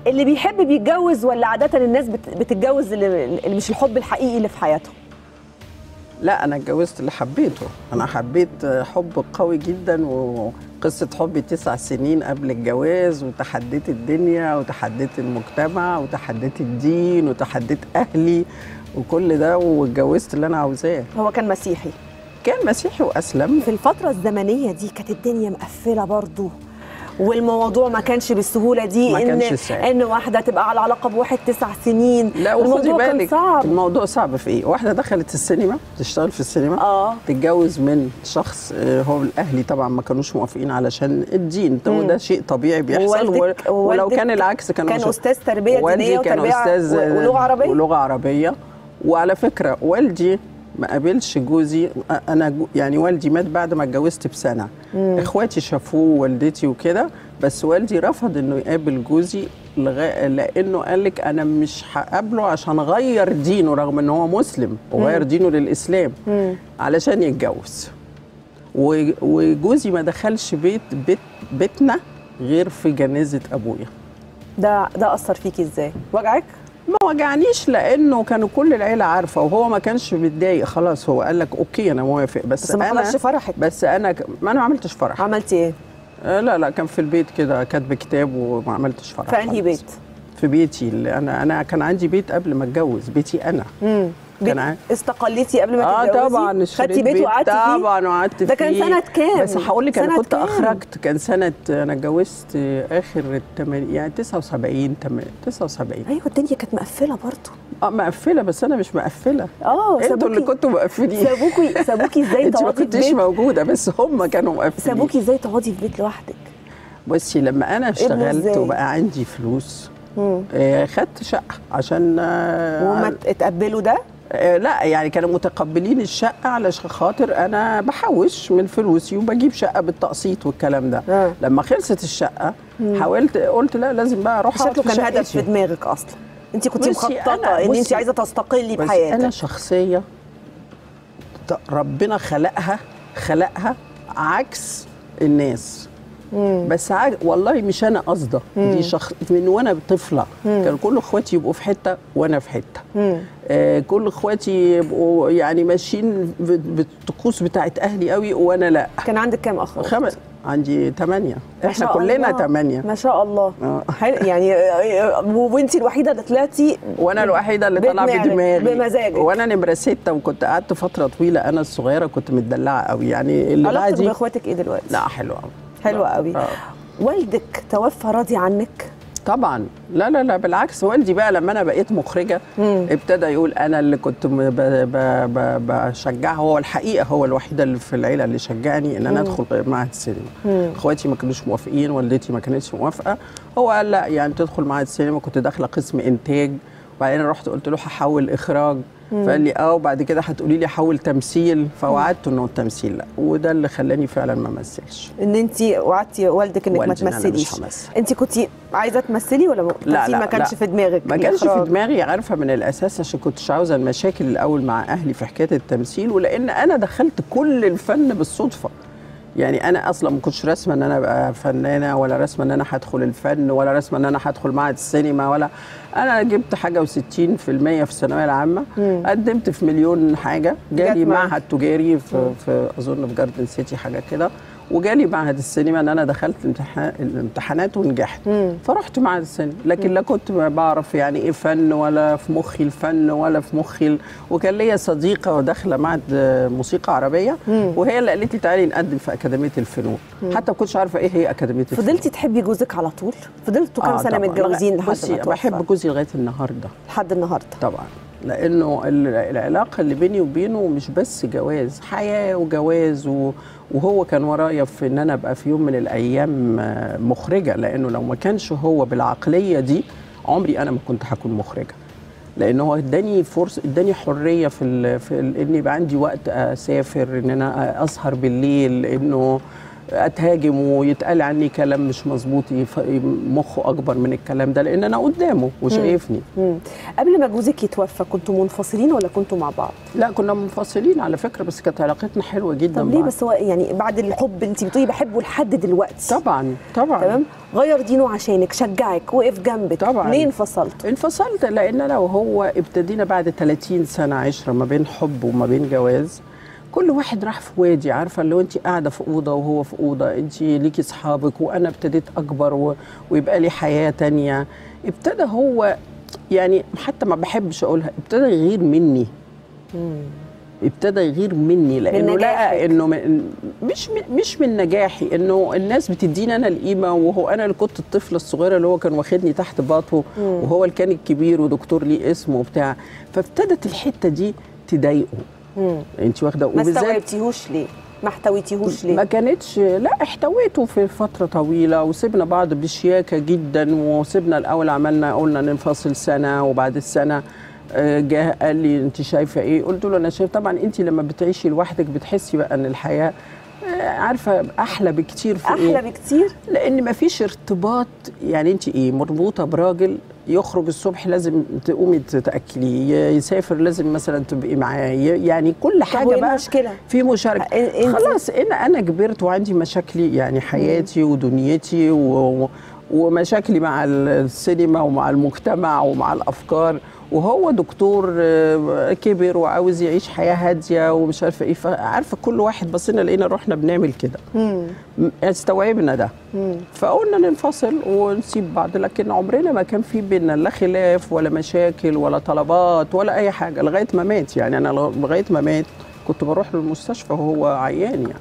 اللي بيحب بيتجوز ولا عاده الناس بت- بتتجوز اللي اللي مش الحب الحقيقي اللي في حياتهم لا انا اتجوزت اللي حبيته انا حبيت حب قوي جدا وقصه حبي تسع سنين قبل الجواز وتحديت الدنيا وتحديت المجتمع وتحديت الدين وتحديت اهلي وكل ده واتجوزت اللي انا عاوزاه هو كان مسيحي كان مسيحي واسلم في الفترة الزمنية دي كانت الدنيا مقفلة برضو والموضوع ما كانش بالسهولة دي ما ان كانش سهل. ان واحدة تبقى على علاقة بواحد تسع سنين لا وخدي الموضوع كان بالك صعب الموضوع صعب في ايه واحده دخلت السينما تشتغل في السينما اه تتجوز من شخص آه، هو الاهلي طبعا ما كانوش موافقين علشان الدين مم. وده شيء طبيعي بيحصل ووالدك- و- ولو ووالدك كان العكس كانوا كان مش- استاذ تربية والدي دينية كان وتربية استاذ و- ولغة عربية ولغه عربيه وعلى فكره والدي ما قابلش جوزي انا جو يعني والدي مات بعد ما اتجوزت بسنه مم. اخواتي شافوه والدتي وكده بس والدي رفض انه يقابل جوزي لغا... لانه قال لك انا مش هقابله عشان غير دينه رغم ان هو مسلم وغير دينه للاسلام مم. علشان يتجوز و- وجوزي ما دخلش بيت بيت بيتنا غير في جنازه ابويا ده ده اثر فيكي ازاي وجعك ما وجعنيش لانه كانوا كل العيله عارفه وهو ما كانش متضايق خلاص هو قال لك اوكي انا موافق بس, بس ما انا حضرش فرحك بس انا ك... ما انا ما عملتش فرح عملتي ايه آه لا لا كان في البيت كده كاتب كتاب وما عملتش فرح في انهي خالص. بيت في بيتي اللي انا انا كان عندي بيت قبل ما اتجوز بيتي انا امم كان عن- استقلتي قبل ما اه تتجوزي طبعا اشتريت خدتي بيت وقعدتي فيه طبعا وقعدت ده كان فيه. سنة كام؟ بس هقول لك انا سنة كنت كام؟ اخرجت كان سنه انا اتجوزت اخر التمانين يعني 79 تم- 79 ايوه الدنيا كانت مقفله برضه اه مقفله بس انا مش مقفله اه انتوا اللي سابوكي كنتوا مقفلين سابوكي سابوكي ازاي انت ما تقعدي في كنتيش بيت موجوده بس هم كانوا مقفلين سابوكي ازاي تقعدي في بيت لوحدك بصي لما انا اشتغلت ازاي؟ وبقى عندي فلوس مم. آه، خدت شقه عشان آه، وما اتقبلوا ده آه، لا يعني كانوا متقبلين الشقه علشان خاطر انا بحوش من فلوسي وبجيب شقه بالتقسيط والكلام ده آه. لما خلصت الشقه حاولت قلت لا لازم بقى اروح أقعد شكله في كان هدف شقتي. في دماغك اصلا انت كنت بصي، مخططه أنا- ان انت بصي، عايزه تستقلي بس بحياتك انا شخصيه ت- ربنا خلقها خلقها عكس الناس مم. بس عج... والله مش انا قصده دي شخص من وانا طفله مم. كان كل اخواتي يبقوا في حته وانا في حته مم. آه كل اخواتي يبقوا يعني ماشيين ب- بالطقوس بتاعت اهلي قوي وانا لا كان عندك كام اخ خمس عندي ثمانية ما احنا شاء كلنا الله. ثمانية ما شاء الله آه. حلو يعني وانت الوحيده اللي طلعتي وانا الوحيده اللي طالعه بدماغك، بدماغي بمزاجك. وانا نمره ستة وكنت قعدت فتره طويله انا الصغيره كنت متدلعه قوي يعني اللي علاقتك بعدي باخواتك ايه دلوقتي لا حلوه قوي حلوه قوي آه. والدك توفى راضي عنك طبعا لا لا لا بالعكس والدي بقى لما انا بقيت مخرجه مم. ابتدى يقول انا اللي كنت م- ب- ب- ب- بشجعه هو الحقيقه هو الوحيد اللي في العيله اللي شجعني ان انا ادخل معهد السينما مم. اخواتي ما كانوش موافقين والدتي ما كانتش موافقه هو قال لا يعني تدخل معهد السينما كنت داخله قسم انتاج وبعدين رحت قلت له هحول اخراج فقال لي اه وبعد كده هتقولي لي حول تمثيل فوعدته انه التمثيل لا وده اللي خلاني فعلا ما امثلش ان انت وعدتي والدك انك ما والدي إن أنا مش تمثليش همثل. انت كنت عايزه تمثلي ولا ما لا التمثيل لا ما كانش لا. في دماغك ما كانش في الإخراج؟ دماغي عارفه من الاساس عشان كنتش عاوزه المشاكل الاول مع اهلي في حكايه التمثيل ولان انا دخلت كل الفن بالصدفه يعني انا اصلا ما كنتش راسمه ان انا ابقى فنانه ولا راسمه ان انا هدخل الفن ولا راسمه ان انا هدخل معهد السينما ولا انا جبت حاجه و60% في الثانويه العامه مم. قدمت في مليون حاجه جالي جت معاك. معهد تجاري في, في اظن في جاردن سيتي حاجه كده وجالي معهد السينما ان انا دخلت الامتحان الامتحانات ونجحت مم. فرحت معهد السينما لكن لا كنت بعرف يعني ايه فن ولا في مخي الفن ولا في مخي ال... وكان ليا صديقه داخله معهد موسيقى عربيه مم. وهي اللي قالت لي تعالي نقدم في اكاديميه الفنون حتى ما كنتش عارفه ايه هي اكاديميه الفنون فضلتي تحبي جوزك على طول فضلتوا كام آه سنه طبعاً. متجوزين لحد بصي ما أنا توفى؟ بحب جوزي لغايه النهارده لحد النهارده طبعا لانه ال- العلاقه اللي بيني وبينه مش بس جواز حياه وجواز و... وهو كان ورايا في ان انا ابقى في يوم من الايام آه، مخرجه لانه لو ما كانش هو بالعقليه دي عمري انا ما كنت هكون مخرجه لان هو اداني فرصه اداني حريه في ال... في ال... ان يبقى عندي وقت اسافر ان انا اسهر بالليل انه اتهاجم ويتقال عني كلام مش مظبوط يف- مخه اكبر من الكلام ده لان انا قدامه وشايفني مم. قبل ما جوزك يتوفى كنتوا منفصلين ولا كنتوا مع بعض؟ لا كنا منفصلين على فكره بس كانت علاقتنا حلوه جدا طب ليه بعض. بس هو يعني بعد الحب انت بتقولي بحبه لحد دلوقتي طبعا طبعا تمام غير دينه عشانك شجعك وقف جنبك طبعاً. ليه انفصلت؟ انفصلت لان انا وهو ابتدينا بعد 30 سنه عشره ما بين حب وما بين جواز كل واحد راح في وادي عارفه لو انت قاعده في اوضه وهو في اوضه انت ليكي اصحابك وانا ابتديت اكبر و... ويبقى لي حياه تانية ابتدى هو يعني حتى ما بحبش اقولها ابتدى يغير مني ابتدى يغير مني لانه نجاحك. لقى انه من مش من مش من نجاحي انه الناس بتديني انا القيمه وهو انا اللي كنت الطفله الصغيره اللي هو كان واخدني تحت باطه وهو اللي كان الكبير ودكتور ليه اسمه وبتاع فابتدت الحته دي تضايقه مم. انت واخده ما وبالذات استوعبتيهوش ليه؟ ما احتويتيهوش ليه؟ ما كانتش لا احتويته في فتره طويله وسيبنا بعض بشياكه جدا وسيبنا الاول عملنا قلنا ننفصل سنه وبعد السنه آه، جه قال لي انت شايفه ايه قلت له انا شايف طبعا انت لما بتعيشي لوحدك بتحسي بقى ان الحياه آه، عارفه احلى بكتير في احلى إيه؟ بكتير لان ما فيش ارتباط يعني انت ايه مربوطه براجل يخرج الصبح لازم تقومي تاكليه يسافر لازم مثلا تبقي معاه يعني كل طب حاجه وايه بقى المشكله؟ في مشاركه إن- إنت- خلاص انا انا كبرت وعندي مشاكلي يعني حياتي ودنيتي و... ومشاكلي مع السينما ومع المجتمع ومع الافكار وهو دكتور آه، كبر وعاوز يعيش حياه هاديه ومش عارفه ايه فعارفه كل واحد بصينا لقينا رحنا بنعمل كده مم. م- استوعبنا ده مم. فقلنا ننفصل ونسيب بعض لكن عمرنا ما كان في بينا لا خلاف ولا مشاكل ولا طلبات ولا اي حاجه لغايه ما مات يعني انا لغايه ما مات كنت بروح له المستشفى وهو عيان يعني